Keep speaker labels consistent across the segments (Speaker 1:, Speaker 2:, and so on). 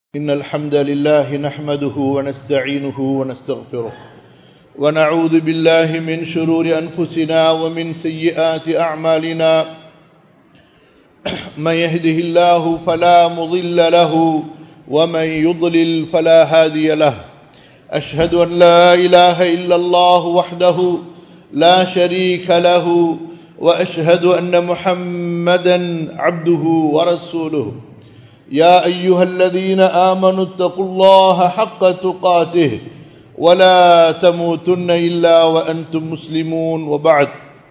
Speaker 1: إن الحمد لله نحمده ونستعينه ونستغفره ونعوذ بالله من شرور أنفسنا ومن سيئات أعمالنا من يهده الله فلا مضل له ومن يضلل فلا هادي له أشهد أن لا إله إلا الله وحده لا شريك له وأشهد أن محمدا عبده ورسوله يا أيها الذين آمنوا اتقوا الله حق تقاته ولا تموتن إلا وأنتم مسلمون وبعد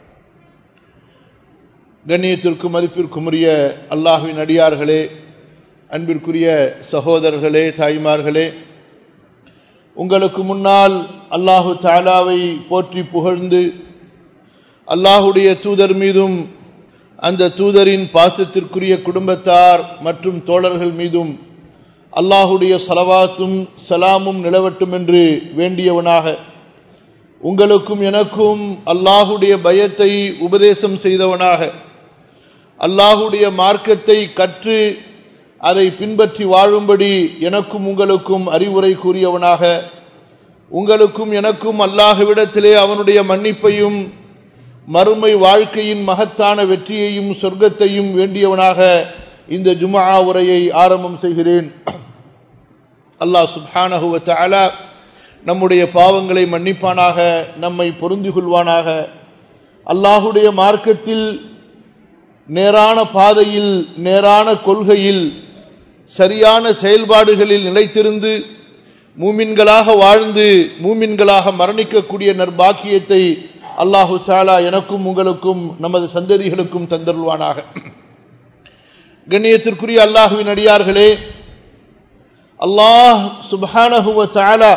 Speaker 1: கண்ணியத்திற்கும் மதிப்பிற்கும் உரிய அல்லாஹுவின் அடியார்களே அன்பிற்குரிய சகோதரர்களே தாய்மார்களே உங்களுக்கு முன்னால் அல்லாஹு தாலாவை போற்றி புகழ்ந்து அல்லாஹுடைய தூதர் மீதும் அந்த தூதரின் பாசத்திற்குரிய குடும்பத்தார் மற்றும் தோழர்கள் மீதும் அல்லாஹுடைய சலவாத்தும் சலாமும் நிலவட்டும் என்று வேண்டியவனாக உங்களுக்கும் எனக்கும் அல்லாஹுடைய பயத்தை உபதேசம் செய்தவனாக அல்லாஹுடைய மார்க்கத்தை கற்று அதை பின்பற்றி வாழும்படி எனக்கும் உங்களுக்கும் அறிவுரை கூறியவனாக உங்களுக்கும் எனக்கும் அல்லாஹுவிடத்திலே அவனுடைய மன்னிப்பையும் மறுமை வாழ்க்கையின் மகத்தான வெற்றியையும் சொர்க்கத்தையும் வேண்டியவனாக இந்த ஜுமா உரையை ஆரம்பம் செய்கிறேன் அல்லாஹ் சுப்ஹானஹுவ தஆலா நம்முடைய பாவங்களை மன்னிப்பானாக நம்மை பொருந்தி கொள்வானாக அல்லாஹுடைய மார்க்கத்தில் நேரான பாதையில் நேரான கொள்கையில் சரியான செயல்பாடுகளில் நிலைத்திருந்து மூமின்களாக வாழ்ந்து மூமின்களாக மரணிக்கக்கூடிய நற்பாக்கியத்தை அல்லாஹு தாலா எனக்கும் உங்களுக்கும் நமது சந்ததிகளுக்கும் தந்தருள்வானாக கண்ணியத்திற்குரிய அல்லாஹுவின் அடியார்களே அல்லாஹ் சுபானஹுவ தாலா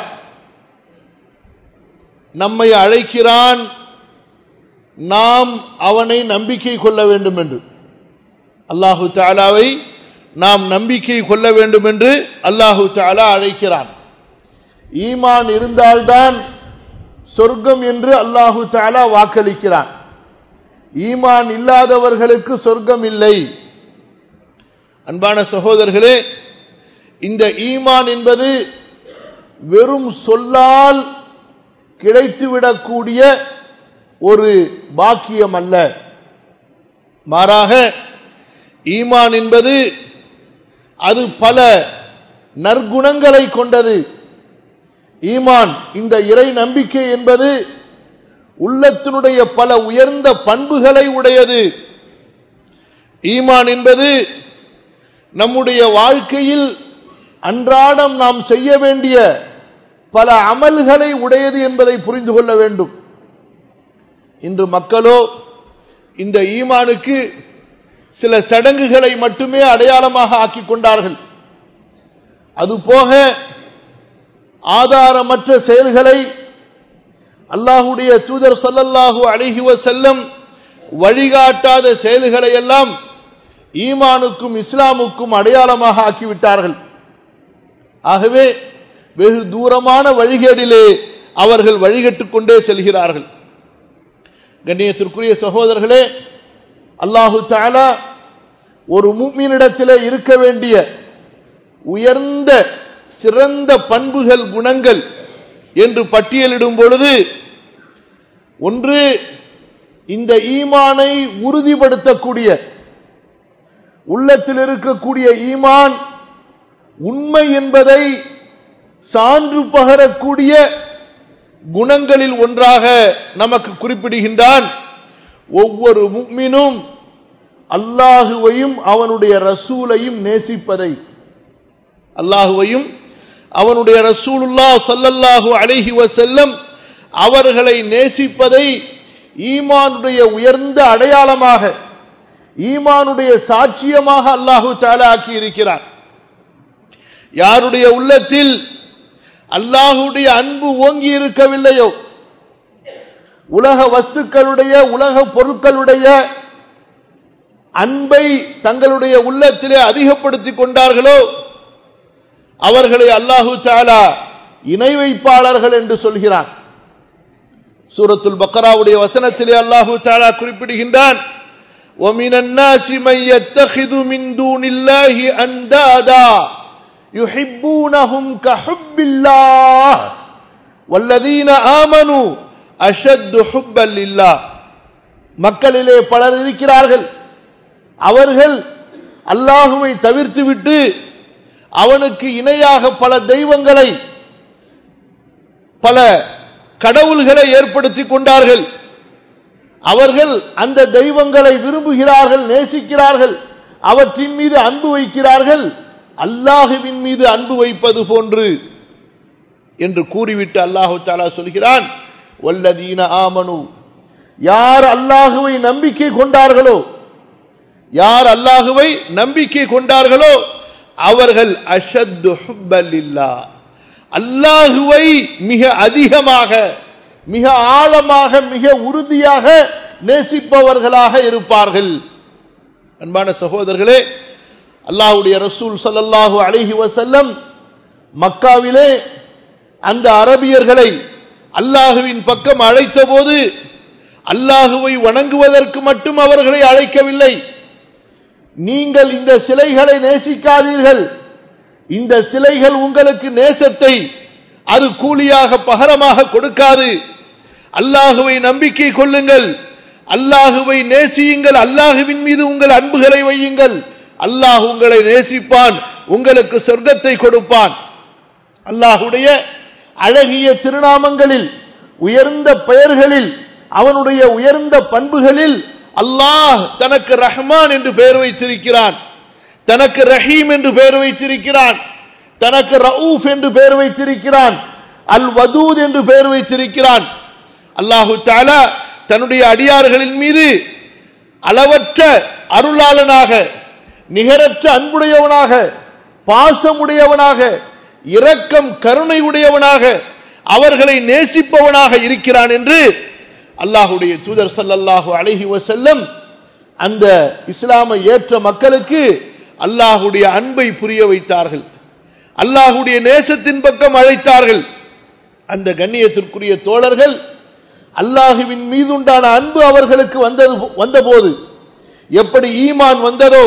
Speaker 1: நம்மை அழைக்கிறான் நாம் அவனை நம்பிக்கை கொள்ள வேண்டும் என்று அல்லாஹு தாலாவை நாம் நம்பிக்கை கொள்ள வேண்டும் என்று அல்லாஹு தாலா அழைக்கிறான் ஈமான் இருந்தால்தான் சொர்க்கம் என்று அல்லாஹு தாலா வாக்களிக்கிறான் ஈமான் இல்லாதவர்களுக்கு சொர்க்கம் இல்லை அன்பான சகோதரர்களே இந்த ஈமான் என்பது வெறும் சொல்லால் கிடைத்துவிடக்கூடிய ஒரு பாக்கியம் அல்ல மாறாக ஈமான் என்பது அது பல நற்குணங்களை கொண்டது ஈமான் இந்த இறை நம்பிக்கை என்பது உள்ளத்தினுடைய பல உயர்ந்த பண்புகளை உடையது ஈமான் என்பது நம்முடைய வாழ்க்கையில் அன்றாடம் நாம் செய்ய வேண்டிய பல அமல்களை உடையது என்பதை புரிந்து கொள்ள வேண்டும் இன்று மக்களோ இந்த ஈமானுக்கு சில சடங்குகளை மட்டுமே அடையாளமாக ஆக்கிக் கொண்டார்கள் அதுபோக ஆதாரமற்ற செயல்களை அல்லாஹுடைய தூதர் சல்லல்லாஹு அழகிவ செல்லம் வழிகாட்டாத செயல்களை எல்லாம் ஈமானுக்கும் இஸ்லாமுக்கும் அடையாளமாக ஆக்கிவிட்டார்கள் ஆகவே வெகு தூரமான வழிகேடிலே அவர்கள் வழிகட்டுக் கொண்டே செல்கிறார்கள் கண்ணியத்திற்குரிய சகோதரர்களே அல்லாஹு தாலா ஒரு மூமினிடத்திலே இருக்க வேண்டிய உயர்ந்த சிறந்த பண்புகள் குணங்கள் என்று பட்டியலிடும் பொழுது ஒன்று இந்த ஈமானை உறுதிப்படுத்தக்கூடிய உள்ளத்தில் இருக்கக்கூடிய ஈமான் உண்மை என்பதை சான்று பகரக்கூடிய குணங்களில் ஒன்றாக நமக்கு குறிப்பிடுகின்றான் ஒவ்வொரு முக்மினும் அல்லாஹுவையும் அவனுடைய ரசூலையும் நேசிப்பதை அல்லாஹுவையும் அவனுடைய ரசூலுல்லா சல்லல்லாஹு அழகி செல்லம் அவர்களை நேசிப்பதை ஈமானுடைய உயர்ந்த அடையாளமாக ஈமானுடைய சாட்சியமாக அல்லாஹு தாலா ஆக்கி இருக்கிறார் யாருடைய உள்ளத்தில் அல்லாஹுடைய அன்பு ஓங்கி இருக்கவில்லையோ உலக வஸ்துக்களுடைய உலக பொருட்களுடைய அன்பை தங்களுடைய உள்ளத்திலே அதிகப்படுத்திக் கொண்டார்களோ அவர்களை அல்லாஹு தாலா இணை வைப்பாளர்கள் என்று சொல்கிறான் சூரத்துல் பக்கராவுடைய வசனத்திலே அல்லாஹு தாலா குறிப்பிடுகின்றான் وَمِنَ النَّاسِ مَن يَتَّخِذُ مِن دُونِ اللَّهِ أَندَادًا யுஹிப்பூனஹும் கஹுப்பில்லாஹ் வல்லதீன ஆமனு அஷத்து ஹுப்பல் லில்லாஹ் மக்களிலே பலர் இருக்கிறார்கள் அவர்கள் அல்லாஹுவை தவிர்த்துவிட்டு அவனுக்கு இணையாக பல தெய்வங்களை பல கடவுள்களை ஏற்படுத்திக் கொண்டார்கள் அவர்கள் அந்த தெய்வங்களை விரும்புகிறார்கள் நேசிக்கிறார்கள் அவற்றின் மீது அன்பு வைக்கிறார்கள் அல்லாஹுவின் மீது அன்பு வைப்பது போன்று என்று கூறிவிட்டு அல்லாஹு தாலா சொல்கிறான் வல்லதீன ஆமனு யார் அல்லாஹுவை நம்பிக்கை கொண்டார்களோ யார் அல்லாஹுவை நம்பிக்கை கொண்டார்களோ அவர்கள் அஷத்து ஹுப்பலில்லா அல்லாஹுவை மிக அதிகமாக மிக ஆழமாக மிக உறுதியாக நேசிப்பவர்களாக இருப்பார்கள் அன்பான சகோதரர்களே அல்லாஹுடைய ரசூல் சல்லல்லாஹு அலைஹி வசல்லம் மக்காவிலே அந்த அரபியர்களை அல்லாஹுவின் பக்கம் அழைத்த போது அல்லாஹுவை வணங்குவதற்கு மட்டும் அவர்களை அழைக்கவில்லை நீங்கள் இந்த சிலைகளை நேசிக்காதீர்கள் இந்த சிலைகள் உங்களுக்கு நேசத்தை அது கூலியாக பகரமாக கொடுக்காது அல்லாஹுவை நம்பிக்கை கொள்ளுங்கள் அல்லாஹுவை நேசியுங்கள் அல்லாஹுவின் மீது உங்கள் அன்புகளை வையுங்கள் அல்லாஹ் உங்களை நேசிப்பான் உங்களுக்கு சொர்க்கத்தை கொடுப்பான் அல்லாஹுடைய அழகிய திருநாமங்களில் உயர்ந்த பெயர்களில் அவனுடைய உயர்ந்த பண்புகளில் அல்லாஹ் தனக்கு ரஹ்மான் என்று பெயர் வைத்திருக்கிறான் தனக்கு ரஹீம் என்று பெயர் வைத்திருக்கிறான் தனக்கு ரவுஃப் என்று பெயர் வைத்திருக்கிறான் அல் வதூத் என்று பெயர் வைத்திருக்கிறான் அல்லாஹு தாலா தன்னுடைய அடியார்களின் மீது அளவற்ற அருளாளனாக நிகரற்ற அன்புடையவனாக பாசமுடையவனாக இரக்கம் கருணை உடையவனாக அவர்களை நேசிப்பவனாக இருக்கிறான் என்று அல்லாஹுடைய தூதர் சல்லல்லாஹு அழகி வசல்லம் அந்த இஸ்லாமை ஏற்ற மக்களுக்கு அல்லாஹுடைய அன்பை புரிய வைத்தார்கள் அல்லாஹுடைய நேசத்தின் பக்கம் அழைத்தார்கள் அந்த கண்ணியத்திற்குரிய தோழர்கள் அல்லாஹுவின் மீதுண்டான அன்பு அவர்களுக்கு வந்தது வந்தபோது எப்படி ஈமான் வந்ததோ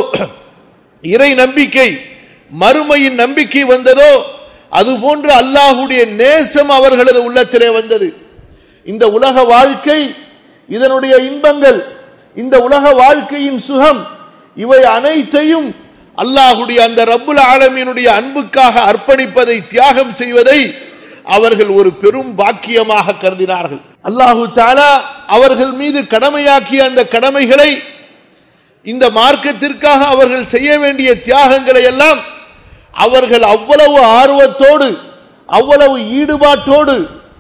Speaker 1: இறை நம்பிக்கை மறுமையின் நம்பிக்கை வந்ததோ அதுபோன்று அல்லாஹுடைய நேசம் அவர்களது உள்ளத்திலே வந்தது இந்த உலக வாழ்க்கை இதனுடைய இன்பங்கள் இந்த உலக வாழ்க்கையின் சுகம் இவை அனைத்தையும் அல்லாஹுடைய அந்த ரப்புல் ஆலமீனுடைய அன்புக்காக அர்ப்பணிப்பதை தியாகம் செய்வதை அவர்கள் ஒரு பெரும் பாக்கியமாக கருதினார்கள் அல்லாஹு தாலா அவர்கள் மீது கடமையாக்கிய அந்த கடமைகளை இந்த மார்க்கத்திற்காக அவர்கள் செய்ய வேண்டிய தியாகங்களை எல்லாம் அவர்கள் அவ்வளவு ஆர்வத்தோடு அவ்வளவு ஈடுபாட்டோடு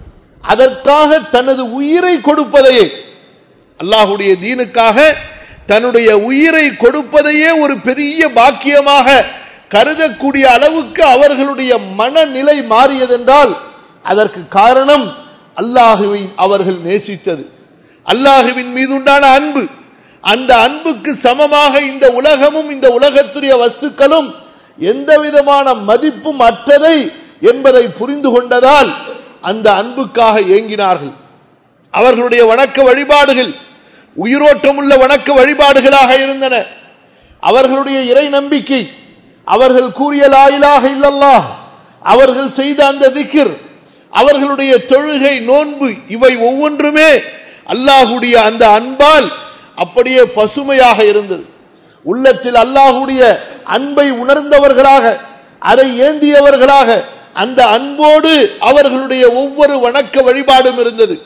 Speaker 1: அதற்காக தனது உயிரை கொடுப்பதையே அல்லாஹுடைய தீனுக்காக தன்னுடைய உயிரை கொடுப்பதையே ஒரு பெரிய பாக்கியமாக கருதக்கூடிய அளவுக்கு அவர்களுடைய மனநிலை மாறியதென்றால் அதற்கு காரணம் அல்லாஹுவை அவர்கள் நேசித்தது அல்லாஹுவின் மீது உண்டான அன்பு அந்த அன்புக்கு சமமாக இந்த உலகமும் இந்த உலகத்துடைய வஸ்துக்களும் எந்த விதமான மதிப்பும் அற்றதை என்பதை புரிந்து கொண்டதால் அந்த அன்புக்காக ஏங்கினார்கள் அவர்களுடைய வணக்க வழிபாடுகள் உயிரோட்டமுள்ள வணக்க வழிபாடுகளாக இருந்தன அவர்களுடைய இறை நம்பிக்கை அவர்கள் கூறிய லாயிலாக இல்லல்லா அவர்கள் செய்த அந்த திக்கிர் அவர்களுடைய தொழுகை நோன்பு இவை ஒவ்வொன்றுமே அல்லாஹுடைய அந்த அன்பால் அப்படியே பசுமையாக இருந்தது உள்ளத்தில் அல்லாஹுடைய அன்பை உணர்ந்தவர்களாக அதை ஏந்தியவர்களாக அந்த அன்போடு அவர்களுடைய ஒவ்வொரு வணக்க வழிபாடும் இருந்தது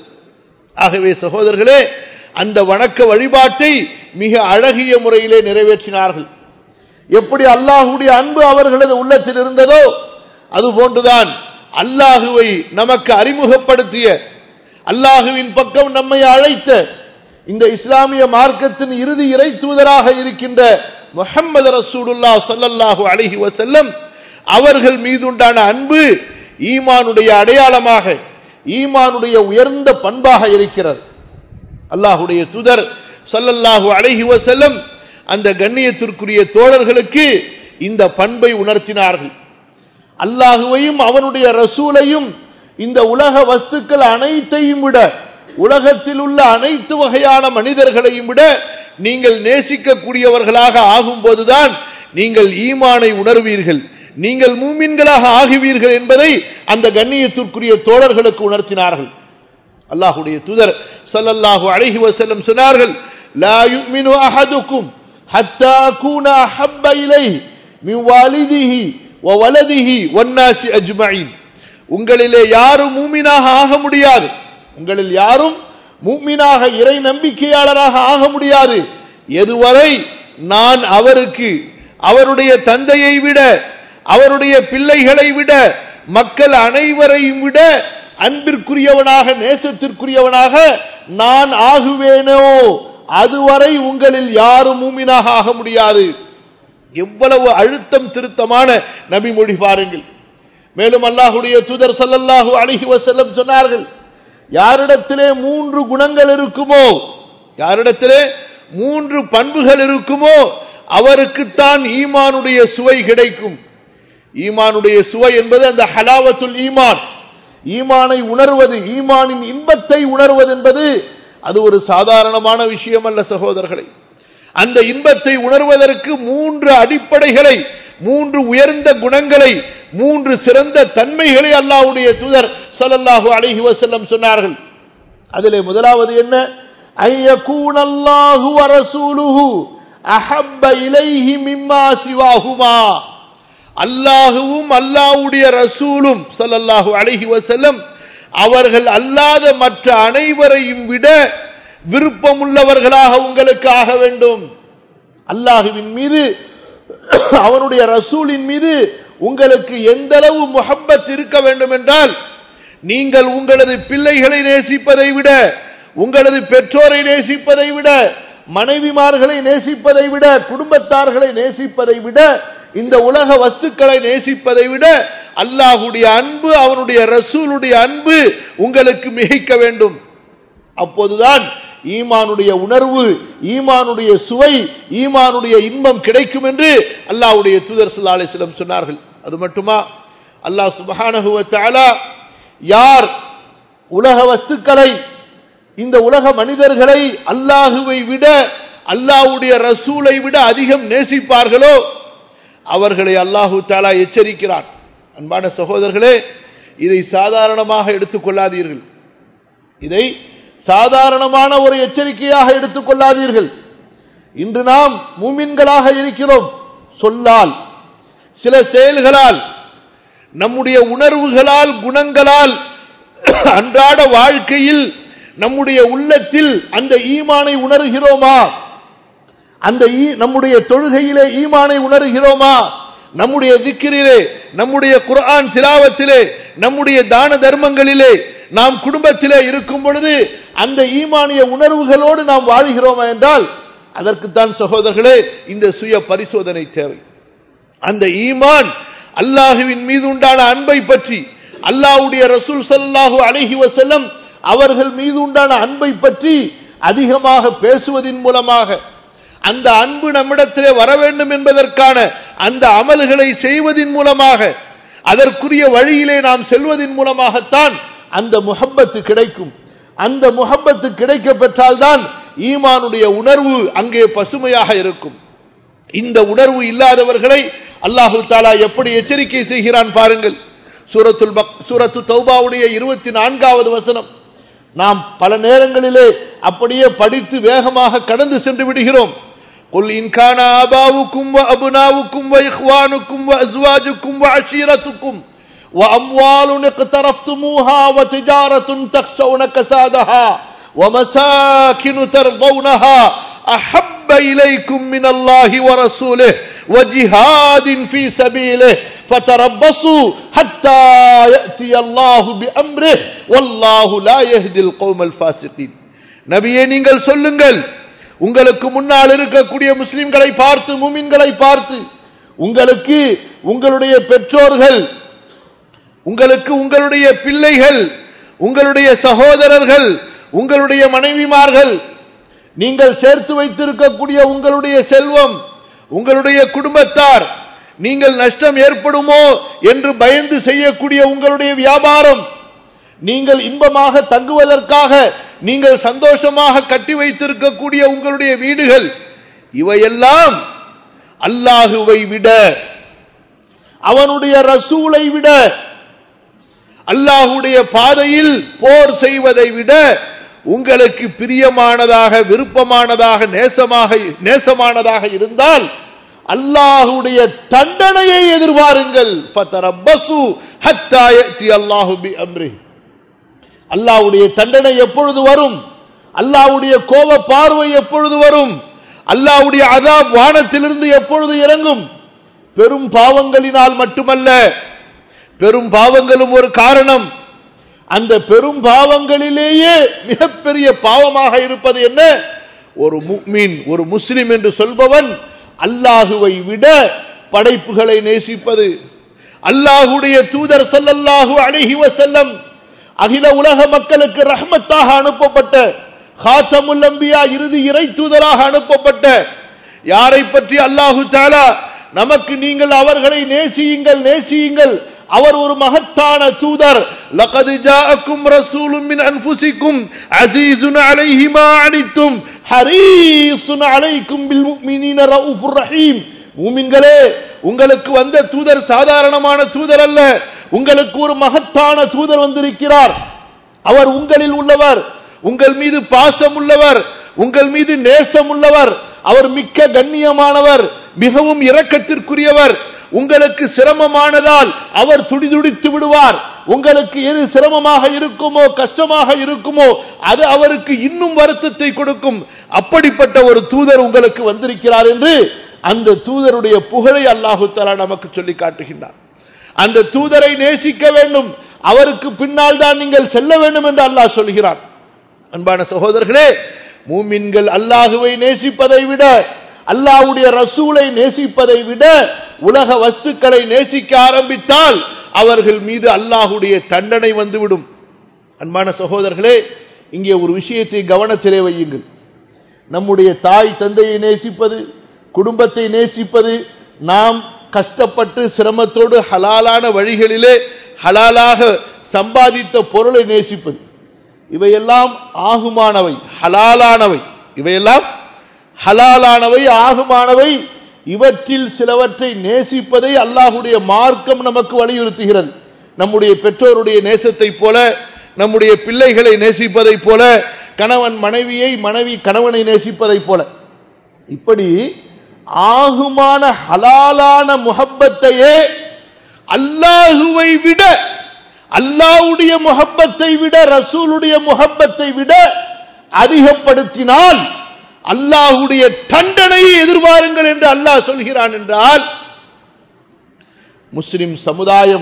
Speaker 1: ஆகவே சகோதரர்களே அந்த வணக்க வழிபாட்டை மிக அழகிய முறையிலே நிறைவேற்றினார்கள் எப்படி அல்லாஹுடைய அன்பு அவர்களது உள்ளத்தில் இருந்ததோ அதுபோன்றுதான் அல்லாஹுவை நமக்கு அறிமுகப்படுத்திய அல்லாஹுவின் பக்கம் நம்மை அழைத்த இந்த இஸ்லாமிய மார்க்கத்தின் இறுதி இறை தூதராக இருக்கின்ற முகமது ரசூலுல்லா சல்லல்லாஹு அலஹி வசல்லம் அவர்கள் மீதுண்டான அன்பு ஈமானுடைய அடையாளமாக ஈமானுடைய உயர்ந்த பண்பாக இருக்கிறது அல்லாஹுடைய தூதர் சல்லல்லாஹு அலஹி வசல்லம் அந்த கண்ணியத்திற்குரிய தோழர்களுக்கு இந்த பண்பை உணர்த்தினார்கள் அல்லாஹுவையும் அவனுடைய ரசூலையும் இந்த உலக வஸ்துக்கள் அனைத்தையும் விட உலகத்தில் உள்ள அனைத்து வகையான மனிதர்களையும் விட நீங்கள் நேசிக்கக்கூடியவர்களாக ஆகும்போதுதான் நீங்கள் ஈமானை உணர்வீர்கள் நீங்கள் மூமின்களாக ஆகுவீர்கள் என்பதை அந்த கண்ணியத்திற்குரிய தோழர்களுக்கு உணர்த்தினார்கள் அல்லாஹுடைய தூதர் ஸல்லல்லாஹு அலைஹி வஸல்லம் சொன்னார்கள் லா யுமினு அஹதுக்கும் ஹத்தா அகூன அஹப்ப இலைஹி மின் வாலிதிஹி வ வலதிஹி வன்னாசி அஜ்மஈன் உங்களிலே யாரும் மூமினாக ஆக முடியாது உங்களில் யாரும் மூமினாக இறை நம்பிக்கையாளராக ஆக முடியாது எதுவரை நான் அவருக்கு அவருடைய தந்தையை விட அவருடைய பிள்ளைகளை விட மக்கள் அனைவரையும் விட அன்பிற்குரியவனாக நேசத்திற்குரியவனாக நான் ஆகுவேனோ அதுவரை உங்களில் யாரும் மூமினாக ஆக முடியாது எவ்வளவு அழுத்தம் திருத்தமான நபிமொழி பாருங்கள் மேலும் அல்லாஹுடைய தூதர் ஸல்லல்லாஹு அலைஹி வஸல்லம் சொன்னார்கள் யாரிடத்திலே மூன்று குணங்கள் இருக்குமோ யாரிடத்திலே மூன்று பண்புகள் இருக்குமோ அவருக்குத்தான் ஈமானுடைய சுவை கிடைக்கும் ஈமானுடைய சுவை என்பது அந்த ஹலாவத்துல் ஈமான் ஈமானை உணர்வது ஈமானின் இன்பத்தை உணர்வது என்பது அது ஒரு சாதாரணமான விஷயம் அல்ல சகோதரர்களை அந்த இன்பத்தை உணர்வதற்கு மூன்று அடிப்படைகளை மூன்று உயர்ந்த குணங்களை மூன்று சிறந்த தன்மைகளை அல்லாஹ்வுடைய தூதர் ஸல்லல்லாஹு அலைஹி வஸல்லம் சொன்னார்கள் அதிலே முதலாவது என்ன ஐயகூனல்லாஹு வ ரசூலுஹு அஹப்ப இலைஹி மிம்மா சிவாஹுமா அல்லாஹுவும் அல்லாஹ்வுடைய ரசூலும் ஸல்லல்லாஹு அலைஹி வஸல்லம் அவர்கள் அல்லாத மற்ற அனைவரையும் விட விருப்பமுள்ளவர்களாக உங்களுக்கு ஆக வேண்டும் அல்லாஹுவின் மீது அவனுடைய ரசூலின் மீது உங்களுக்கு எந்த அளவு முஹப்பத் இருக்க வேண்டும் என்றால் நீங்கள் உங்களது பிள்ளைகளை நேசிப்பதை விட உங்களது பெற்றோரை நேசிப்பதை விட மனைவிமார்களை நேசிப்பதை விட குடும்பத்தார்களை நேசிப்பதை விட இந்த உலக வஸ்துக்களை நேசிப்பதை விட அல்லாஹுடைய அன்பு அவனுடைய ரசூலுடைய அன்பு உங்களுக்கு மிகைக்க வேண்டும் அப்போதுதான் ஈமானுடைய உணர்வு ஈமானுடைய சுவை ஈமானுடைய இன்பம் கிடைக்கும் என்று அல்லாஹ்வுடைய தூதர் ஸல்லல்லாஹு அலைஹி வஸல்லம் சொன்னார்கள் அது மட்டுமா அல்லாஹ் சுப்ஹானஹு வ தஆலா யார் உலக வஸ்துக்களை இந்த உலக மனிதர்களை அல்லாஹுவை விட அல்லாஹ்வுடைய ரசூலை விட அதிகம் நேசிப்பார்களோ அவர்களை அல்லாஹு தாலா எச்சரிக்கிறார் அன்பான சகோதரர்களே இதை சாதாரணமாக எடுத்துக்கொள்ளாதீர்கள் இதை சாதாரணமான ஒரு எச்சரிக்கையாக எடுத்துக்கொள்ளாதீர்கள் இன்று நாம் மூமின்களாக இருக்கிறோம் சொல்லால் சில செயல்களால் நம்முடைய உணர்வுகளால் குணங்களால் அன்றாட வாழ்க்கையில் நம்முடைய உள்ளத்தில் அந்த ஈமானை உணர்கிறோமா அந்த ஈ- நம்முடைய தொழுகையிலே ஈமானை உணர்கிறோமா நம்முடைய திக்கிரிலே நம்முடைய குர்ஆன் திலாவத்திலே நம்முடைய தான தர்மங்களிலே நாம் குடும்பத்திலே இருக்கும் பொழுது அந்த ஈமானிய உணர்வுகளோடு நாம் வாழ்கிறோமா என்றால் அதற்குத்தான் சகோதரர்களே இந்த சுய பரிசோதனை தேவை அந்த ஈமான் அல்லாஹுவின் மீது உண்டான அன்பை பற்றி அல்லாஹ்வுடைய ரசூல் ஸல்லல்லாஹு அலைஹி வஸல்லம் அவர்கள் மீது உண்டான அன்பை பற்றி அதிகமாக பேசுவதின் மூலமாக அந்த அன்பு நம்மிடத்திலே வர வேண்டும் என்பதற்கான அந்த அமல்களை செய்வதின் மூலமாக அதற்குரிய வழியிலே நாம் செல்வதின் மூலமாகத்தான் அந்த முஹப்பத்து கிடைக்கும் அந்த முஹப்பத்து கிடைக்க பெற்றால்தான் ஈமானுடைய உணர்வு அங்கே பசுமையாக இருக்கும் இந்த உணர்வு இல்லாதவர்களை அல்லாஹு தாலா எப்படி எச்சரிக்கை செய்கிறான் பாருங்கள் சூரத்துல் பக் சூரத்து தௌபாவுடைய இருபத்தி நான்காவது வசனம் நாம் பல நேரங்களிலே அப்படியே படித்து வேகமாக கடந்து சென்று விடுகிறோம் قل إن كان آباؤكم وأبناؤكم وإخوانكم وأزواجكم وعشيرتكم وأموال اقترفتموها وتجارة تخشون كسادها ومساكن ترضونها أحب إليكم من الله ورسوله وجهاد في سبيله فتربصوا حتى يأتي الله بأمره والله لا يهدي القوم الفاسقين நபியே நீங்கள் சொல்லுங்கள் உங்களுக்கு முன்னால் இருக்கக்கூடிய முஸ்லிம்களை பார்த்து முமின்களை பார்த்து உங்களுக்கு உங்களுடைய பெற்றோர்கள் உங்களுக்கு உங்களுடைய பிள்ளைகள் உங்களுடைய சகோதரர்கள் உங்களுடைய மனைவிமார்கள் நீங்கள் சேர்த்து வைத்திருக்கக்கூடிய உங்களுடைய செல்வம் உங்களுடைய குடும்பத்தார் நீங்கள் நஷ்டம் ஏற்படுமோ என்று பயந்து செய்யக்கூடிய உங்களுடைய வியாபாரம் நீங்கள் இன்பமாக தங்குவதற்காக நீங்கள் சந்தோஷமாக கட்டி வைத்திருக்கக்கூடிய உங்களுடைய வீடுகள் இவையெல்லாம் அல்லாஹுவை விட அவனுடைய ரசூலை விட அல்லாஹுடைய பாதையில் போர் செய்வதை விட உங்களுக்கு பிரியமானதாக விருப்பமானதாக நேசமாக நேசமானதாக இருந்தால் அல்லாஹுடைய தண்டனையை எதிர்பாருங்கள் ஃபதரப்பசு ஹத்தா யஅதி அல்லாஹு பி அம்ரி அல்லாஹ்வுடைய தண்டனை எப்பொழுது வரும் அல்லாஹ்வுடைய கோப பார்வை எப்பொழுது வரும் அல்லாஹ்வுடைய அதாப் வானத்திலிருந்து எப்பொழுது இறங்கும் பெரும் பாவங்களினால் மட்டுமல்ல பெரும் பாவங்களும் ஒரு காரணம் அந்த பெரும் பாவங்களிலேயே மிகப்பெரிய பாவமாக இருப்பது என்ன ஒரு முக்மீன் ஒரு முஸ்லிம் என்று சொல்பவன் அல்லாஹுவை விட படைப்புகளை நேசிப்பது அல்லாஹுடைய தூதர் ஸல்லல்லாஹு அலைஹி வஸல்லம் அகில உலக மக்களுக்கு ரஹ்மத்தாக அனுப்பப்பட்ட ஹாத்தமுல் அம்பியா இறுதி இறை தூதராக அனுப்பப்பட்ட யாரை பற்றி அல்லாஹு தாலா நமக்கு நீங்கள் அவர்களை நேசியுங்கள் நேசியுங்கள் அவர் ஒரு மகத்தான தூதர் லகது ஜாஅக்கும் ரசூலும் மின் அன்ஃபுசிக்கும் அஸீஸுன் அலைஹி மா அனித்தும் ஹரீஸுன் அலைக்கும் பில் முஃமினீன ரഊஃபுர் ரஹீம் மூமின்களே உங்களுக்கு வந்த தூதர் சாதாரணமான தூதர் அல்ல உங்களுக்கு ஒரு மகத்தான தூதர் வந்திருக்கிறார் அவர் உங்களில் உள்ளவர் உங்கள் மீது பாசம் உள்ளவர் உங்கள் மீது நேசம் உள்ளவர் அவர் மிக்க கண்ணியமானவர் மிகவும் இரக்கத்திற்குரியவர் உங்களுக்கு சிரமமானதால் அவர் துடிதுடித்து விடுவார் உங்களுக்கு எது சிரமமாக இருக்குமோ கஷ்டமாக இருக்குமோ அது அவருக்கு இன்னும் வருத்தத்தை கொடுக்கும் அப்படிப்பட்ட ஒரு தூதர் உங்களுக்கு வந்திருக்கிறார் என்று அந்த தூதருடைய புகழை அல்லாஹு தலா நமக்கு சொல்லி காட்டுகின்றார் அந்த தூதரை நேசிக்க வேண்டும் அவருக்கு பின்னால் தான் நீங்கள் செல்ல வேண்டும் என்று அல்லாஹ் சொல்கிறார் அன்பான சகோதரர்களே மூமின்கள் அல்லாஹுவை நேசிப்பதை விட அல்லாஹ்வுடைய ரசூலை நேசிப்பதை விட உலக வஸ்துக்களை நேசிக்க ஆரம்பித்தால் அவர்கள் மீது அல்லாஹுடைய தண்டனை வந்துவிடும் அன்பான சகோதரர்களே இங்கே ஒரு விஷயத்தை கவனத்திலே வையுங்கள் நம்முடைய தாய் தந்தையை நேசிப்பது குடும்பத்தை நேசிப்பது நாம் கஷ்டப்பட்டு சிரமத்தோடு ஹலாலான வழிகளிலே ஹலாலாக சம்பாதித்த பொருளை நேசிப்பது இவையெல்லாம் ஆகுமானவை ஹலாலானவை இவையெல்லாம் ஹலாலானவை ஆகுமானவை இவற்றில் சிலவற்றை நேசிப்பதை அல்லாஹுடைய மார்க்கம் நமக்கு வலியுறுத்துகிறது நம்முடைய பெற்றோருடைய நேசத்தை போல நம்முடைய பிள்ளைகளை நேசிப்பதை போல கணவன் மனைவியை மனைவி கணவனை நேசிப்பதை போல இப்படி ஆகுமான ஹலாலான முகப்பத்தையே அல்லாஹுவை விட அல்லாஹ்வுடைய முகப்பத்தை விட ரசூலுடைய முகப்பத்தை விட அதிகப்படுத்தினால் அல்லாஹுடைய தண்டனையை எதிர்பாருங்கள் என்று அல்லாஹ் சொல்கிறான் என்றால் முஸ்லிம் சமுதாயம்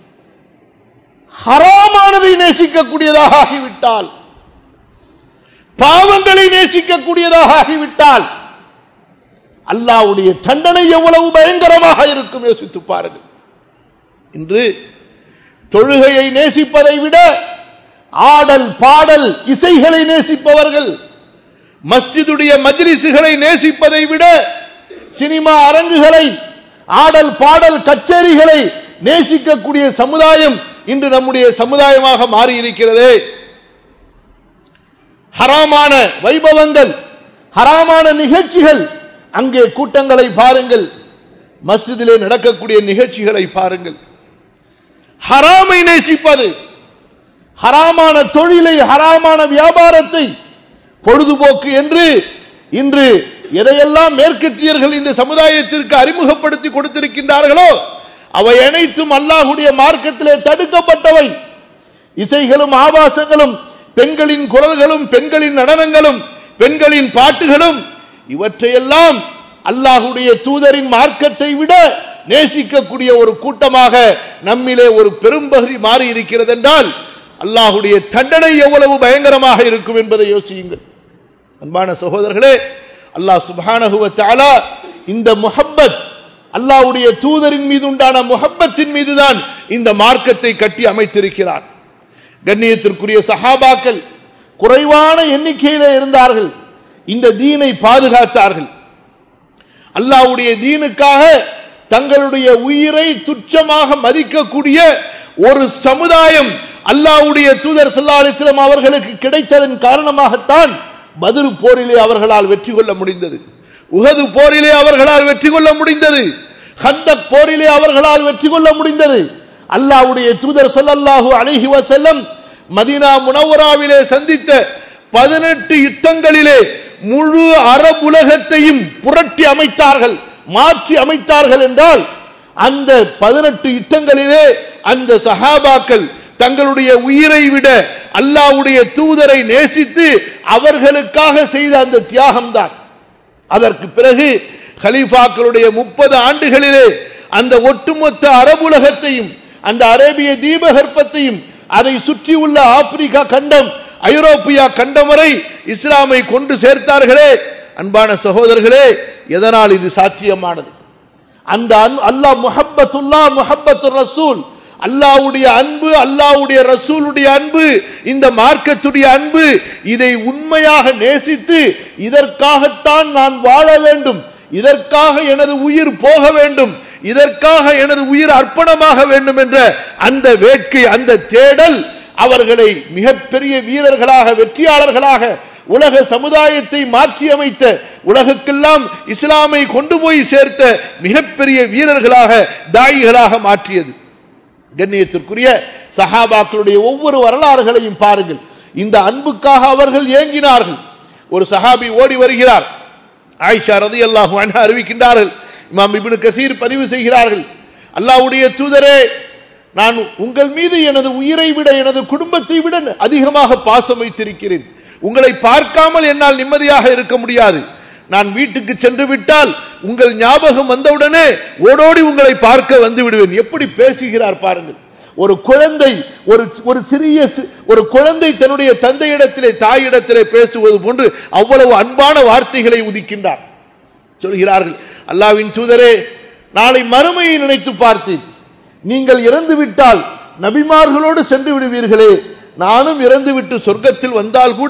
Speaker 1: ஹராமானதை நேசிக்கக்கூடியதாக ஆகிவிட்டால் பாவங்களை நேசிக்கக்கூடியதாக ஆகிவிட்டால் அல்லாஹ்வுடைய தண்டனை எவ்வளவு பயங்கரமாக இருக்கும் யோசித்து பாருங்கள் இன்று தொழுகையை நேசிப்பதை விட ஆடல் பாடல் இசைகளை நேசிப்பவர்கள் மஸ்ஜிதுடைய மஜ்லிசுகளை நேசிப்பதை விட சினிமா அரங்குகளை ஆடல் பாடல் கச்சேரிகளை நேசிக்கக்கூடிய சமுதாயம் இன்று நம்முடைய சமுதாயமாக மாறி இருக்கிறது ஹராமான வைபவங்கள் ஹராமான நிகழ்ச்சிகள் அங்கே கூட்டங்களை பாருங்கள் மஸ்ஜிதிலே நடக்கக்கூடிய நிகழ்ச்சிகளை பாருங்கள் ஹராமை நேசிப்பது ஹராமான தொழிலை ஹராமான வியாபாரத்தை பொழுதுபோக்கு என்று இன்று எதையெல்லாம் மேற்கத்தியர்கள் இந்த சமுதாயத்திற்கு அறிமுகப்படுத்தி கொடுத்திருக்கின்றார்களோ அவை அனைத்தும் அல்லாஹுடைய மார்க்கத்திலே தடுக்கப்பட்டவை இசைகளும் ஆபாசங்களும் பெண்களின் குரல்களும் பெண்களின் நடனங்களும் பெண்களின் பாட்டுகளும் இவற்றையெல்லாம் அல்லாஹுடைய தூதரின் மார்க்கத்தை விட நேசிக்கக்கூடிய ஒரு கூட்டமாக நம்மிலே ஒரு பெரும்பகுதி மாறி இருக்கிறது என்றால் அல்லாஹுடைய தண்டனை எவ்வளவு பயங்கரமாக இருக்கும் என்பதை யோசியுங்கள் அன்பான சகோதரர்களே அல்லாஹ் சுபானகுவ தாலா இந்த முஹப்பத் அல்லாஹ்வுடைய தூதரின் மீது உண்டான முஹப்பத்தின் மீதுதான் இந்த மார்க்கத்தை கட்டி அமைத்திருக்கிறார் கண்ணியத்திற்குரிய சஹாபாக்கள் குறைவான எண்ணிக்கையிலே இருந்தார்கள் இந்த தீனை பாதுகாத்தார்கள் அல்லாஹ்வுடைய தீனுக்காக தங்களுடைய உயிரை துச்சமாக மதிக்கக்கூடிய ஒரு சமுதாயம் அல்லாஹ்வுடைய தூதர் ஸல்லல்லாஹு அலைஹி வஸல்லம் அவர்களுக்கு கிடைத்ததன் காரணமாகத்தான் பத்ரு போரிலே அவர்களால் வெற்றி கொள்ள முடிந்தது உஹது போரிலே அவர்களால் வெற்றி கொள்ள முடிந்தது ஹந்தக் போரிலே அவர்களால் வெற்றி கொள்ள முடிந்தது அல்லாஹ்வுடைய தூதர் ஸல்லல்லாஹு அலைஹி வஸல்லம் மதீனா முனவராவிலே சந்தித்த பதினெட்டு யுத்தங்களிலே முழு அரபுலகத்தையும் புரட்டி அமைத்தார்கள் மாற்றி அமைத்தார்கள் என்றால் அந்த பதினெட்டு யுத்தங்களிலே அந்த சஹாபாக்கள் தங்களுடைய உயிரை விட அல்லாஹ்வுடைய தூதரை நேசித்து அவர்களுக்காக செய்த அந்த தியாகம்தான் அதற்கு பிறகு கலீஃபாக்களுடைய முப்பது ஆண்டுகளிலே அந்த ஒட்டுமொத்த அரபுலகத்தையும் அந்த அரேபிய தீபகற்பத்தையும் அதை சுற்றியுள்ள ஆப்பிரிக்கா கண்டம் ஐரோப்பியா கண்டம் வரை இஸ்லாமை கொண்டு சேர்த்தார்களே அன்பான சகோதரர்களே எதனால் இது சாத்தியமானது அந்த அல்லாஹ் முஹப்பத்துல்லா முஹப்பத்து ரசூல் அல்லாவுடைய அன்பு அல்லாவுடைய ரசூலுடைய அன்பு இந்த மார்க்கத்துடைய அன்பு இதை உண்மையாக நேசித்து இதற்காகத்தான் நான் வாழ வேண்டும் இதற்காக எனது உயிர் போக வேண்டும் இதற்காக எனது உயிர் அர்ப்பணமாக வேண்டும் என்ற அந்த வேட்கை அந்த தேடல் அவர்களை மிகப்பெரிய வீரர்களாக வெற்றியாளர்களாக உலக சமுதாயத்தை மாற்றி அமைத்த உலகுக்கெல்லாம் இஸ்லாமை கொண்டு போய் சேர்த்த மிகப்பெரிய வீரர்களாக தாயிகளாக மாற்றியது கண்ணியத்திற்குரிய சஹாபாக்களுடைய ஒவ்வொரு வரலாறுகளையும் பாருங்கள் இந்த அன்புக்காக அவர்கள் ஏங்கினார்கள் ஒரு சஹாபி ஓடி வருகிறார் ஆயிஷா ரதி அல்லாஹு அன்ஹா அறிவிக்கின்றார்கள் இமாம் இப்னு கசீர் பதிவு செய்கிறார்கள் அல்லாஹ்வுடைய தூதரே நான் உங்கள் மீது எனது உயிரை விட எனது குடும்பத்தை விட அதிகமாக பாசம் வைத்திருக்கிறேன் உங்களை பார்க்காமல் என்னால் நிம்மதியாக இருக்க முடியாது நான் வீட்டுக்கு சென்று விட்டால் உங்கள் ஞாபகம் வந்தவுடனே ஓடோடி உங்களை பார்க்க வந்து விடுவேன் எப்படி பேசுகிறார் பாருங்கள் ஒரு குழந்தை ஒரு ஒரு சிறிய ஒரு குழந்தை தன்னுடைய தந்தையிடத்திலே தாயிடத்திலே பேசுவது போன்று அவ்வளவு அன்பான வார்த்தைகளை உதிக்கின்றார் சொல்கிறார்கள் அல்லாவின் தூதரே நாளை மறுமையை நினைத்து பார்த்தேன் நீங்கள் இறந்து விட்டால் நபிமார்களோடு சென்று விடுவீர்களே நானும் இறந்துவிட்டு சொர்க்கத்தில் வந்தால் கூட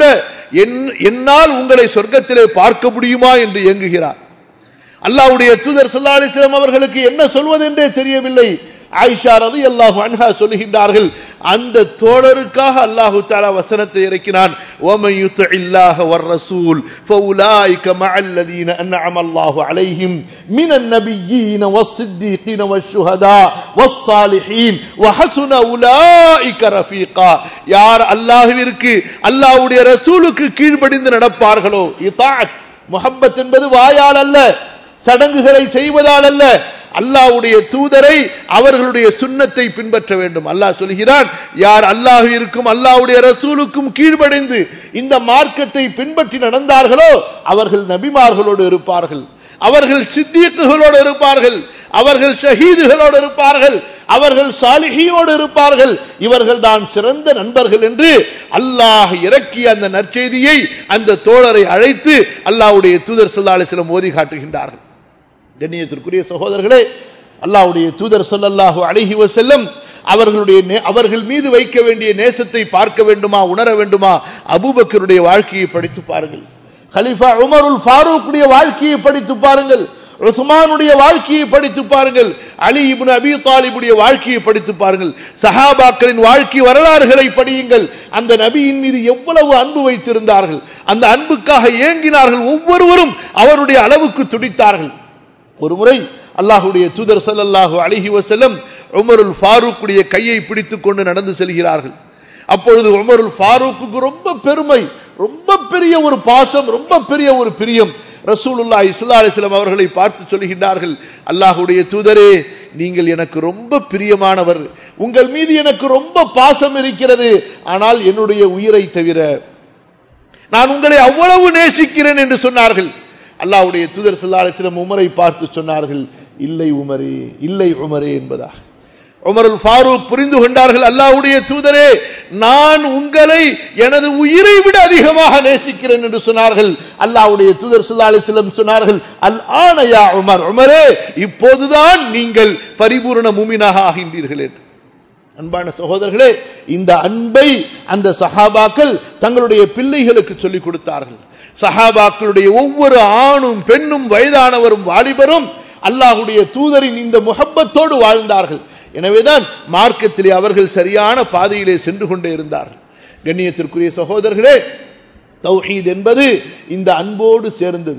Speaker 1: என்னால் உங்களை சொர்க்கத்திலே பார்க்க முடியுமா என்று இயங்குகிறார் அல்லாவுடைய தூதர் சல்லா அலிஸ்லாம் அவர்களுக்கு என்ன சொல்வதென்றே தெரியவில்லை ஆயிஷா ரதி அல்லாஹு அன்ஹா சொல்லுகின்றார்கள் அந்த தோழருக்காக அல்லாஹு தாலா வசனத்தை இறக்கினான் وَمَن يُطِعِ اللَّهَ وَالرَّسُولَ فَأُولَٰئِكَ مَعَ الَّذِينَ أَنْعَمَ اللَّهُ عَلَيْهِم مِنَ النَّبِيِّينَ وَالصِّدِّيقِينَ وَالشُّهَدَاءِ وَالصَّالِحِينَ وَحَسُنَ أُولَٰئِكَ رَفِيقًا யார் அல்லாஹ்விற்கு அல்லாஹ்வுடைய ரசூலுக்கு கீழ்ப்படிந்து நடப்பார்களோ இதாத் முஹப்பத் என்பது வாயால் அல்ல சடங்குகளை செய்வதால் அல்ல அல்லாவுடைய தூதரை அவர்களுடைய சுண்ணத்தை பின்பற்ற வேண்டும் அல்லாஹ் சொல்கிறான் யார் அல்லாஹ் இருக்கும் அல்லாவுடைய ரசூலுக்கும் கீழ்ப்படைந்து இந்த மார்க்கத்தை பின்பற்றி நடந்தார்களோ அவர்கள் நபிமார்களோடு இருப்பார்கள் அவர்கள் சித்தியக்குகளோடு இருப்பார்கள் அவர்கள் ஷஹீதுகளோடு இருப்பார்கள் அவர்கள் சாலிகியோடு இருப்பார்கள் இவர்கள் தான் சிறந்த நண்பர்கள் என்று அல்லாஹ் இறக்கிய அந்த நற்செய்தியை அந்த தோழரை அழைத்து அல்லாவுடைய தூதர் சொல்லாலிசிலம் ஓதி காட்டுகின்றார்கள் கண்ணியத்திற்குரிய சகோதரர்களே அல்லாவுடைய தூதர் சொல்லல்லாஹு அழகி செல்லும் அவர்களுடைய அவர்கள் மீது வைக்க வேண்டிய நேசத்தை பார்க்க வேண்டுமா உணர வேண்டுமா அபூபக்கருடைய வாழ்க்கையை படித்து பாருங்கள் ஹலிஃபா உமருல் ஃபாரூக்குடைய வாழ்க்கையை படித்து பாருங்கள் உஸ்மானுடைய வாழ்க்கையை படித்து பாருங்கள் அலி இப்னு அபி தாலிபுடைய வாழ்க்கையை படித்து பாருங்கள் சஹாபாக்களின் வாழ்க்கை வரலாறுகளை படியுங்கள் அந்த நபியின் மீது எவ்வளவு அன்பு வைத்திருந்தார்கள் அந்த அன்புக்காக ஏங்கினார்கள் ஒவ்வொருவரும் அவருடைய அளவுக்கு துடித்தார்கள் ஒரு முறை அல்லாஹுடைய தூதர் சல்லல்லாஹு அலிஹி வசல்லம் உமருல் ஃபாரூக்குடைய கையை பிடித்துக் கொண்டு நடந்து செல்கிறார்கள் அப்பொழுது உமருல் ஃபாரூக்கு ரொம்ப பெருமை ரொம்ப பெரிய ஒரு பாசம் ரொம்ப பெரிய ஒரு பிரியம் ரசூலுல்லா இஸ்லா அலிஸ்லாம் அவர்களை பார்த்து சொல்கின்றார்கள் அல்லாஹுடைய தூதரே நீங்கள் எனக்கு ரொம்ப பிரியமானவர் உங்கள் மீது எனக்கு ரொம்ப பாசம் இருக்கிறது ஆனால் என்னுடைய உயிரை தவிர நான் உங்களை அவ்வளவு நேசிக்கிறேன் என்று சொன்னார்கள் அல்லாவுடைய தூதர் சல்லாஹிடம் உமரை பார்த்து சொன்னார்கள் இல்லை உமரே இல்லை உமரே என்பதாக உமருல் ஃபாரூக் புரிந்து கொண்டார்கள் அல்லாவுடைய தூதரே நான் உங்களை எனது உயிரை விட அதிகமாக நேசிக்கிறேன் என்று சொன்னார்கள் அல்லாவுடைய தூதர் சுல்லாலிசிலம் சொன்னார்கள் அல் ஆனையா உமர் உமரே இப்போதுதான் நீங்கள் பரிபூர்ண மூமினாக ஆகின்றீர்கள் என்று அன்பான சகோதரர்களே இந்த அன்பை அந்த சஹாபாக்கள் தங்களுடைய பிள்ளைகளுக்கு சொல்லிக் கொடுத்தார்கள் சஹாபாக்களுடைய ஒவ்வொரு ஆணும் பெண்ணும் வயதானவரும் வாலிபரும் அல்லாஹுடைய தூதரின் இந்த முகப்பத்தோடு வாழ்ந்தார்கள் எனவேதான் மார்க்கத்திலே அவர்கள் சரியான பாதையிலே சென்று கொண்டே இருந்தார்கள் கண்ணியத்திற்குரிய சகோதரர்களே தௌஹீத் என்பது இந்த அன்போடு சேர்ந்தது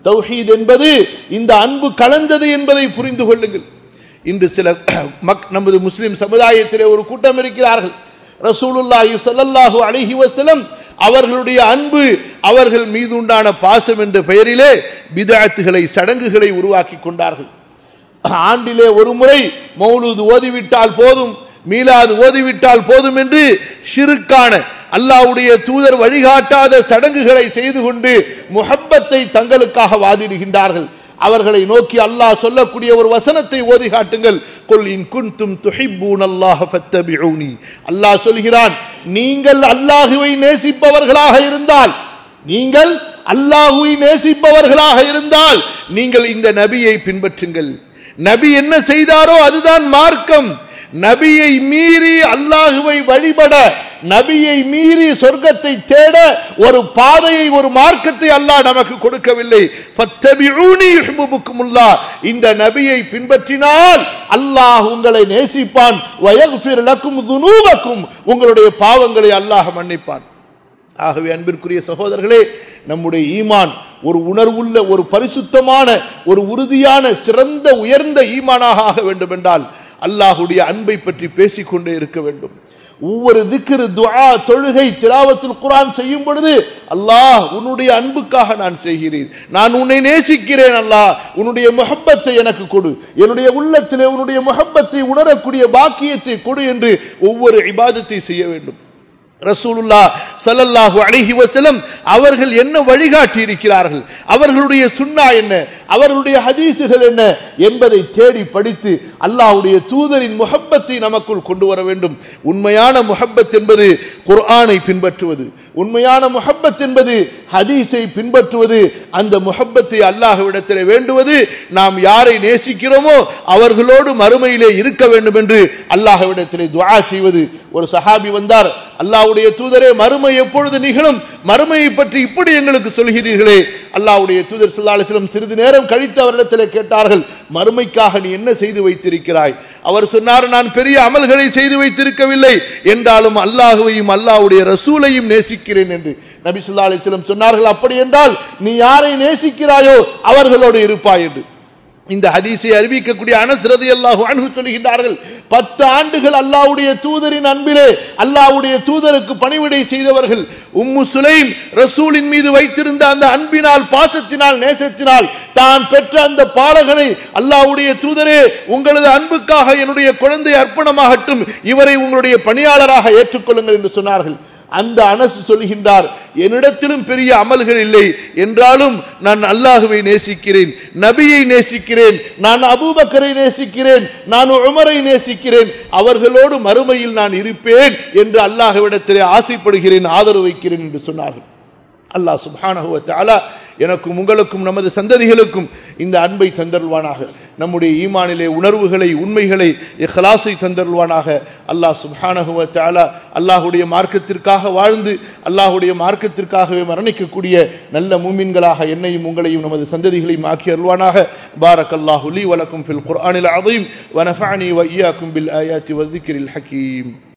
Speaker 1: தௌஹீத் என்பது இந்த அன்பு கலந்தது என்பதை புரிந்து கொள்ளுங்கள் இன்று சில மக்- நமது முஸ்லிம் சமுதாயத்திலே ஒரு கூட்டம் இருக்கிறார்கள் ரசூலுல்லாஹி ஸல்லல்லாஹு அலைஹி வஸல்லம் அவர்களுடைய அன்பு அவர்கள் மீது உண்டான பாசம் என்ற பெயரிலே பிதஅத்துகளை சடங்குகளை உருவாக்கி கொண்டார்கள் ஆண்டிலே ஒரு முறை மௌலூத் ஓதிவிட்டால் போதும் மீலாது ஓதிவிட்டால் போதும் என்று ஷிருக்கான அல்லாஹ்வுடைய தூதர் வழிகாட்டாத சடங்குகளை செய்து கொண்டு முஹப்பத்தை தங்களுக்காக வாதிடுகின்றார்கள் அவர்களை நோக்கி அல்லாஹ் சொல்லக்கூடிய ஒரு வசனத்தை ஓதி காட்டுங்கள் குல் இன் குன்தும் துஹிப்பூன் அல்லாஹ் ஃபத்தபிஊனி அல்லாஹ் சொல்கிறான் நீங்கள் அல்லாஹுவை நேசிப்பவர்களாக இருந்தால் நீங்கள் அல்லாஹுவை நேசிப்பவர்களாக இருந்தால் நீங்கள் இந்த நபியை பின்பற்றுங்கள் நபி என்ன செய்தாரோ அதுதான் மார்க்கம் நபியை மீறி அல்லாஹுவை வழிபட நபியை மீறி சொர்க்கத்தை தேட ஒரு பாதையை ஒரு மார்க்கத்தை அல்லாஹ் நமக்கு கொடுக்கவில்லை ஃபத்தபிஊனி யுஹிப்புக்குமுல்லாஹ் இந்த நபியை பின்பற்றினால் அல்லாஹ் உங்களை நேசிப்பான் வயக்ஃபிர் லக்கும் துனூபக்கும் உங்களுடைய பாவங்களை அல்லாஹ் மன்னிப்பான் ஆகவே அன்பிற்குரிய சகோதரர்களே நம்முடைய ஈமான் ஒரு உணர்வுள்ள ஒரு பரிசுத்தமான ஒரு உறுதியான சிறந்த உயர்ந்த ஈமானாக ஆக வேண்டும் என்றால் அல்லாஹுடைய அன்பை பற்றி பேசிக்கொண்டே இருக்க வேண்டும் ஒவ்வொரு திக்ரு துஆ தொழுகை திலாவத்தில் குர்ஆன் செய்யும் பொழுது அல்லாஹ் உன்னுடைய அன்புக்காக நான் செய்கிறேன் நான் உன்னை நேசிக்கிறேன் அல்லாஹ் உன்னுடைய முஹப்பத்தை எனக்கு கொடு என்னுடைய உள்ளத்திலே உன்னுடைய முஹப்பத்தை உணரக்கூடிய பாக்கியத்தை கொடு என்று ஒவ்வொரு இபாதத்தை செய்ய வேண்டும் ரசூலுல்லா ஸல்லல்லாஹு அலைஹி வஸல்லம் அவர்கள் என்ன வழிகாட்டி இருக்கிறார்கள் அவர்களுடைய சுன்னா என்ன அவர்களுடைய ஹதீசுகள் என்ன என்பதை தேடி படித்து அல்லாஹ்வுடைய தூதரின் முஹப்பத்தை நமக்குள் கொண்டு வர வேண்டும் உண்மையான முஹப்பத் என்பது குர்ஆனை பின்பற்றுவது உண்மையான முஹப்பத் என்பது ஹதீஸை பின்பற்றுவது அந்த முஹப்பத்தை அல்லாஹ்விடத்திலே வேண்டுவது நாம் யாரை நேசிக்கிறோமோ அவர்களோடு மறுமையிலே இருக்க வேண்டும் என்று அல்லாஹ்விடத்திலே துஆ செய்வது ஒரு சஹாபி வந்தார் அல்லாஹ்வுடைய தூதரே மறுமை எப்பொழுது நிகழும் மறுமையை பற்றி இப்படி எங்களுக்கு சொல்கிறீர்களே அல்லாஹ்வுடைய தூதர் ஸல்லல்லாஹு அலைஹி வஸல்லம் சிறிது நேரம் கழித்து அவரிடத்தில் கேட்டார்கள் மறுமைக்காக நீ என்ன செய்து வைத்திருக்கிறாய் அவர் சொன்னார் நான் பெரிய அமல்களை செய்து வைத்திருக்கவில்லை என்றாலும் அல்லாஹுவையும் அல்லாஹ்வுடைய ரசூலையும் நேசிக்கிறேன் என்று நபி ஸல்லல்லாஹு அலைஹி வஸல்லம் சொன்னார்கள் அப்படி என்றால் நீ யாரை நேசிக்கிறாயோ அவர்களோடு இருப்பாய் என்று இந்த ஹதீஸை அறிவிக்கக்கூடிய அனஸ் ரலியல்லாஹு அன்ஹு சொல்லுகின்றார்கள் பத்து ஆண்டுகள் அல்லாஹ்வுடைய தூதரின் அன்பிலே அல்லாஹ்வுடைய தூதருக்கு பணிவிடை செய்தவர்கள் உம்மு சுலைம் ரசூலின் மீது வைத்திருந்த அந்த அன்பினால் பாசத்தினால் நேசத்தினால் தான் பெற்ற அந்த பாலகனை அல்லாஹ்வுடைய தூதரே உங்களது அன்புக்காக என்னுடைய குழந்தை அர்ப்பணமாகட்டும் இவரை உங்களுடைய பணியாளராக ஏற்றுக்கொள்ளுங்கள் என்று சொன்னார்கள் அந்த அனசு சொல்கின்றார் என்னிடத்திலும் பெரிய அமல்கள் இல்லை என்றாலும் நான் அல்லாஹுவை நேசிக்கிறேன் நபியை நேசிக்கிறேன் நான் அபூபக்கரை நேசிக்கிறேன் நான் உமரை நேசிக்கிறேன் அவர்களோடு மறுமையில் நான் இருப்பேன் என்று அல்லாஹ்விடத்திலே ஆசைப்படுகிறேன் ஆதரவு வைக்கிறேன் என்று சொன்னார்கள் அல்லாஹ் சுப்ஹானஹு வ தஆலா எனக்கும் உங்களுக்கும் நமது சந்ததிகளுக்கும் இந்த அன்பை தந்தருள்வானாக நம்முடைய ஈமானிலே உணர்வுகளை உண்மைகளை இஹ்லாஸை தந்தருள்வானாக அல்லாஹ் சுப்ஹானஹு வ தஆலா அல்லாஹ்வுடைய மார்க்கத்திற்காக வாழ்ந்து அல்லாஹ்வுடைய மார்க்கத்திற்காகவே மரணிக்கக்கூடிய நல்ல மூமின்களாக என்னையும் உங்களையும் நமது சந்ததிகளையும் ஆக்கி அருள்வானாக பாரக்கல்லாஹு லீ வலக்கும் ஃபில் குர்ஆனில் அதீம் வ நஃபஅனி வ இய்யாக்கும் பில் ஆயாத்தி வ ذிக்ரில் ஹகீம்